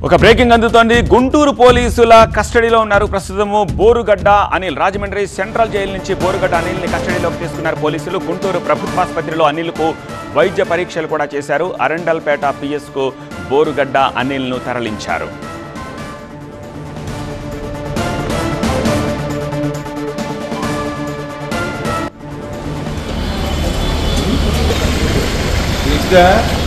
ఒక బ్రేకింగ్ అందుతోంది గుంటూరు పోలీసుల కస్టడీలో ఉన్నారు ప్రస్తుతము బోరుగడ్డ అనిల్ రాజమండ్రి సెంట్రల్ జైలు నుంచి బోరుగడ్డ అనిల్ని కస్టడీలోకి తీసుకున్నారు పోలీసులు గుంటూరు ప్రభుత్వాసుపత్రిలో అనిల్కు వైద్య పరీక్షలు కూడా చేశారు అరండల్పేట పిఎస్కు బోరుగడ్డ అనిల్ను తరలించారు Next,